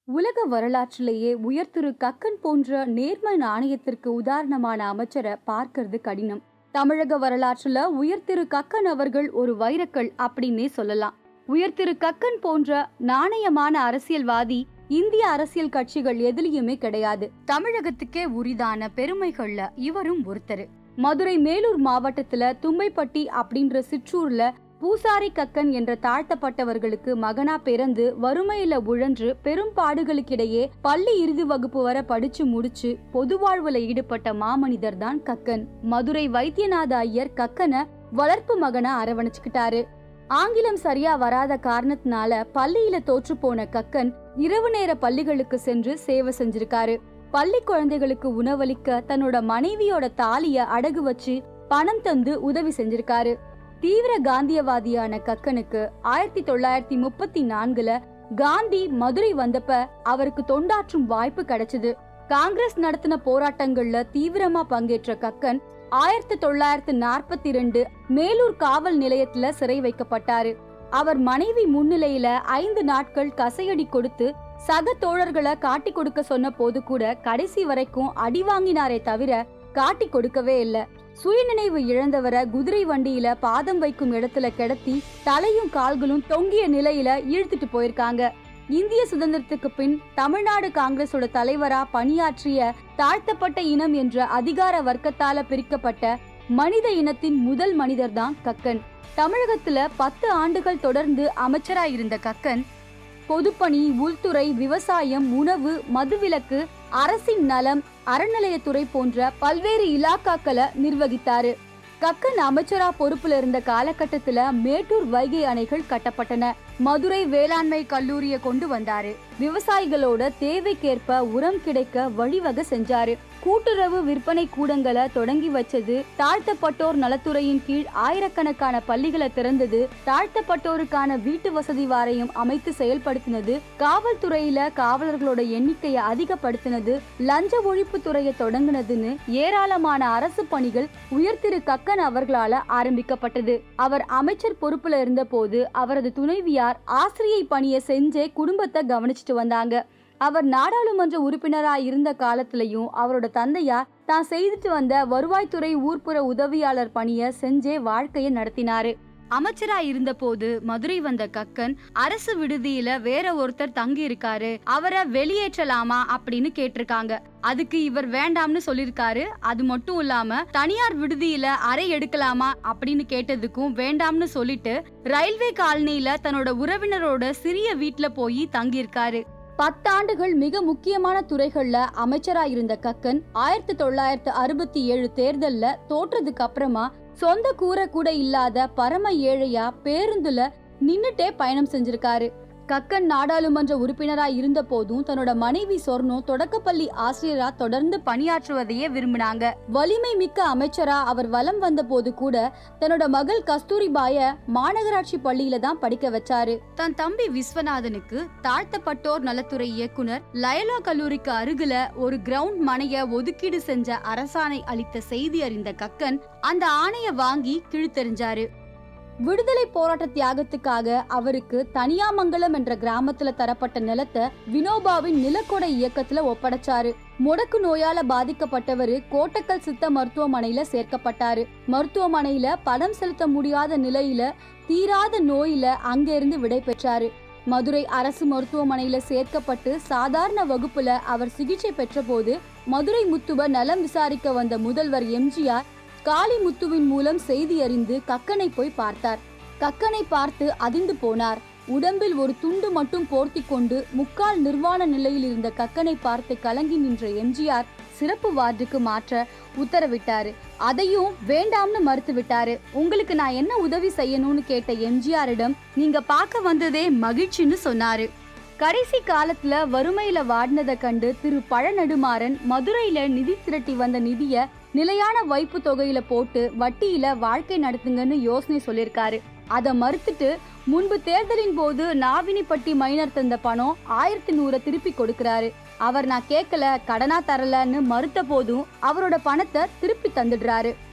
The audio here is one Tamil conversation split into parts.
உலக வரலாற்றிலேயே உயர்திரு கக்கன் போன்ற நேர்ம நாணயத்திற்கு உதாரணமான அமைச்சரை பார்க்கறது கடினம் தமிழக வரலாற்றுல உயர்திரு கக்கன் அவர்கள் ஒரு வைரக்கல் அப்படின்னே சொல்லலாம் உயர்திரு கக்கன் போன்ற நாணயமான அரசியல்வாதி இந்திய அரசியல் கட்சிகள் எதுலயுமே கிடையாது தமிழகத்துக்கே உரிதான பெருமைகள்ல இவரும் ஒருத்தர் மதுரை மேலூர் மாவட்டத்துல தும்பைப்பட்டி அப்படின்ற சிற்றூர்ல பூசாரி கக்கன் என்ற தாழ்த்தப்பட்டவர்களுக்கு மகனா பிறந்து வறுமையில உழன்று பெரும் பாடுகளுக்கிடையே பள்ளி இறுதி வகுப்பு வர படிச்சு முடிச்சு பொது வாழ்வுல ஈடுபட்ட மாமனிதர் தான் கக்கன் மதுரை வைத்தியநாத ஐயர் கக்கனை வளர்ப்பு மகனா அரவணைச்சுக்கிட்டாரு ஆங்கிலம் சரியா வராத காரணத்தினால பள்ளியில தோற்று போன கக்கன் இரவு நேர பள்ளிகளுக்கு சென்று சேவை செஞ்சிருக்காரு பள்ளி குழந்தைகளுக்கு உணவளிக்க தன்னோட மனைவியோட தாலிய அடகு வச்சு பணம் தந்து உதவி செஞ்சிருக்காரு தீவிர காந்தியவாதியான கக்கனுக்கு ஆயிரத்தி தொள்ளாயிரத்தி முப்பத்தி நான்குல காந்தி மதுரை வந்தப்ப அவருக்கு தொண்டாற்றும் வாய்ப்பு கிடைச்சது காங்கிரஸ் நடத்தின போராட்டங்கள்ல தீவிரமா பங்கேற்ற கக்கன் ஆயிரத்தி தொள்ளாயிரத்தி நாற்பத்தி ரெண்டு மேலூர் காவல் நிலையத்துல சிறை வைக்கப்பட்டாரு அவர் மனைவி முன்னிலையில ஐந்து நாட்கள் கசையடி கொடுத்து சக தோழர்களை காட்டி கொடுக்க சொன்ன போது கூட கடைசி வரைக்கும் அடி வாங்கினாரே தவிர காட்டி கொடுக்கவே இல்ல சுயநினைவு இழந்தவரை குதிரை வண்டியில பாதம் வைக்கும் இடத்துல கிடத்தி தலையும் கால்களும் தொங்கிய நிலையில இழுத்துட்டு போயிருக்காங்க இந்திய சுதந்திரத்துக்கு பின் தமிழ்நாடு காங்கிரஸோட தலைவரா பணியாற்றிய தாழ்த்தப்பட்ட இனம் என்ற அதிகார வர்க்கத்தால பிரிக்கப்பட்ட மனித இனத்தின் முதல் மனிதர் தான் கக்கன் தமிழகத்துல பத்து ஆண்டுகள் தொடர்ந்து அமைச்சரா இருந்த கக்கன் பொதுப்பணி உள்துறை விவசாயம் உணவு மதுவிலக்கு அரசின் நலம் அறநிலையத்துறை போன்ற பல்வேறு இலாக்காக்களை நிர்வகித்தாரு கக்கன் அமைச்சரா பொறுப்புல இருந்த காலகட்டத்துல மேட்டூர் வைகை அணைகள் கட்டப்பட்டன மதுரை வேளாண்மை கல்லூரிய கொண்டு வந்தாரு விவசாயிகளோட தேவைக்கேற்ப உரம் கிடைக்க வழிவகை செஞ்சாரு கூட்டுறவு விற்பனை கூடங்களை தொடங்கி வச்சது தாழ்த்தப்பட்டோர் நலத்துறையின் கீழ் ஆயிரக்கணக்கான பள்ளிகளை திறந்தது தாழ்த்தப்பட்டோருக்கான வீட்டு வசதி வாரியம் அமைத்து செயல்படுத்தினது காவல்துறையில காவலர்களோட எண்ணிக்கையை அதிகப்படுத்தினது லஞ்ச ஒழிப்பு துறையை தொடங்கினதுன்னு ஏராளமான அரசு பணிகள் உயர்திரு கக்கன் அவர்களால ஆரம்பிக்கப்பட்டது அவர் அமைச்சர் பொறுப்புல இருந்த போது அவரது துணைவியார் ஆசிரியை பணியை செஞ்சே குடும்பத்தை கவனிச்சிட்டு வந்தாங்க அவர் நாடாளுமன்ற உறுப்பினராய் இருந்த காலத்திலையும் அவரோட தந்தையார் தான் செய்துட்டு வந்த வருவாய்த்துறை ஊர்ப்புற உதவியாளர் பணிய செஞ்சே வாழ்க்கையை நடத்தினாரு அமைச்சரா இருந்த போது மதுரை வந்த கக்கன் அரசு விடுதியில வேற ஒருத்தர் தங்கி இருக்காரு அவரை வெளியேற்றலாமா அப்படின்னு கேட்டிருக்காங்க அதுக்கு இவர் வேண்டாம்னு சொல்லிருக்காரு அது மட்டும் இல்லாம தனியார் விடுதியில அறை எடுக்கலாமா அப்படின்னு கேட்டதுக்கும் வேண்டாம்னு சொல்லிட்டு ரயில்வே காலனியில தன்னோட உறவினரோட சிறிய வீட்ல போய் தங்கியிருக்காரு பத்தாண்டுகள் மிக முக்கியமான துறைகள்ல அமைச்சரா இருந்த கக்கன் ஆயிரத்தி தொள்ளாயிரத்து அறுபத்தி ஏழு தேர்தல்ல தோற்றதுக்கு அப்புறமா சொந்த கூரை கூட இல்லாத பரம ஏழையா பேருந்துல நின்னுட்டே பயணம் செஞ்சிருக்காரு கக்கன் நாடாளுமன்ற உறுப்பினராய் இருந்த போதும் தன்னோட மனைவி சொர்ணம் தொடக்கப்பள்ளி ஆசிரியரா தொடர்ந்து பணியாற்றுவதையே விரும்பினாங்க வலிமை மிக்க அமைச்சரா அவர் வலம் வந்த போது கூட தன்னோட மகள் கஸ்தூரிபாய மாநகராட்சி பள்ளியில தான் படிக்க வச்சாரு தன் தம்பி விஸ்வநாதனுக்கு தாழ்த்தப்பட்டோர் நலத்துறை இயக்குனர் லயலா கல்லூரிக்கு அருகில ஒரு கிரவுண்ட் மனைய ஒதுக்கீடு செஞ்ச அரசாணை அளித்த செய்தி அறிந்த கக்கன் அந்த ஆணைய வாங்கி கிழித்தெறிஞ்சாரு விடுதலை போராட்ட தியாகத்துக்காக அவருக்கு தனியாமங்கலம் என்ற கிராமத்துல தரப்பட்ட நிலத்தை வினோபாவின் நிலக்கொடை இயக்கத்துல ஒப்படைச்சாரு முடக்கு நோயால பாதிக்கப்பட்டவரு கோட்டக்கல் சித்த மருத்துவமனையில சேர்க்கப்பட்டாரு மருத்துவமனையில பணம் செலுத்த முடியாத நிலையில தீராத நோயில அங்கிருந்து விடை பெற்றாரு மதுரை அரசு மருத்துவமனையில சேர்க்கப்பட்டு சாதாரண வகுப்புல அவர் சிகிச்சை பெற்றபோது மதுரை முத்துவ நலம் விசாரிக்க வந்த முதல்வர் எம்ஜிஆர் காளிமுத்துவின் மூலம் செய்தி அறிந்து கக்கனை போய் பார்த்தார் கக்கனை பார்த்து அதிர்ந்து போனார் உடம்பில் ஒரு துண்டு மட்டும் போர்த்தி கொண்டு முக்கால் நிர்வாண நிலையில் இருந்த கக்கனை பார்த்து கலங்கி நின்ற எம்ஜிஆர் சிறப்பு வார்டுக்கு மாற்ற உத்தரவிட்டாரு அதையும் வேண்டாம்னு மறுத்து விட்டாரு உங்களுக்கு நான் என்ன உதவி செய்யணும்னு கேட்ட எம்ஜிஆரிடம் நீங்க பார்க்க வந்ததே மகிழ்ச்சின்னு சொன்னாரு கடைசி காலத்துல வறுமையில வாடினதை கண்டு திரு பழநெடுமாறன் மதுரையில நிதி திரட்டி வந்த நிதிய நிலையான வைப்பு தொகையில போட்டு வட்டியில வாழ்க்கை நடத்துங்கன்னு யோசனை சொல்லிருக்காரு அத மறுத்துட்டு முன்பு தேர்தலின் போது நாவினிப்பட்டி மைனர் தந்த பணம் ஆயிரத்தி நூறை திருப்பி கொடுக்கறாரு அவர் நான் கேட்கல கடனா தரலன்னு மறுத்த போதும் அவரோட பணத்தை திருப்பி தந்துடுறாரு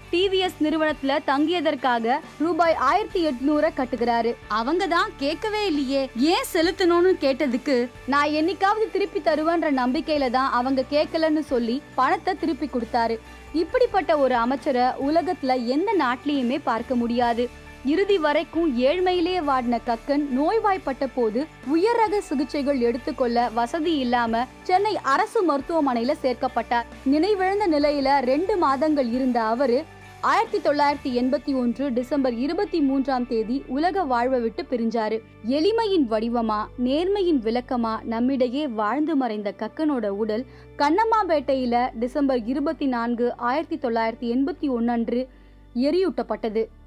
டிவிஎஸ் நிறுவனத்துல தங்கியதற்காக ரூபாய் ஆயிரத்தி எட்நூற கட்டுகிறாரு அவங்க தான் கேட்கவே இல்லையே ஏன் செலுத்தணும்னு கேட்டதுக்கு நான் என்னைக்காவது திருப்பி தருவேன்ற நம்பிக்கையில தான் அவங்க கேட்கலன்னு சொல்லி பணத்தை திருப்பி கொடுத்தாரு இப்படிப்பட்ட ஒரு அமைச்சரை உலகத்துல எந்த நாட்டிலையுமே பார்க்க முடியாது இறுதி வரைக்கும் ஏழ்மையிலேயே வாடின கக்கன் நோய்வாய்ப்பட்ட போது உயர் ரக சிகிச்சைகள் எடுத்துக்கொள்ள வசதி இல்லாம சென்னை அரசு மருத்துவமனையில சேர்க்கப்பட்டார் நினைவிழந்த நிலையில ரெண்டு மாதங்கள் இருந்த அவரு ஆயிரத்தி தொள்ளாயிரத்தி எண்பத்தி ஒன்று டிசம்பர் இருபத்தி மூன்றாம் தேதி உலக வாழ்வை விட்டு பிரிஞ்சாரு எளிமையின் வடிவமா நேர்மையின் விளக்கமா நம்மிடையே வாழ்ந்து மறைந்த கக்கனோட உடல் கண்ணம்மாபேட்டையில டிசம்பர் இருபத்தி நான்கு ஆயிரத்தி தொள்ளாயிரத்தி எண்பத்தி ஒன்னு அன்று எரியூட்டப்பட்டது